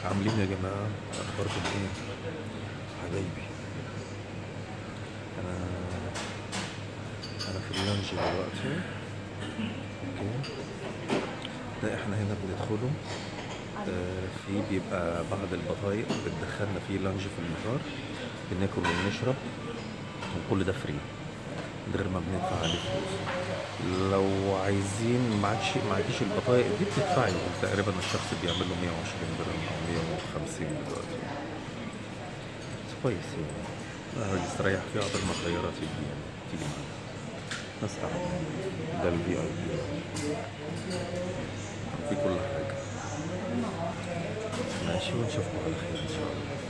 عاملين يا جماعة أخباركم إيه؟ حبايبي أنا أنا في اللانج دلوقتي أوكي ده إحنا هنا بندخله آه، في بيبقى بعض البطايق بتدخلنا فيه لانج في المطار بناكل ونشرب وكل ده فري من غير ما بندفع عليه فلوس لو عايزين معكش معكيش البطايق دي بتدفعي تقريبا الشخص بيعمل له 120 درهم او 150 دلوقتي بس كويس يعني آه، يستريح فيه قبل ما الطيارة تيجي يعني تيجي معانا نسرع ده الفي اي بي في كل حاجة ماشي ونشوفكم على خير ان شاء الله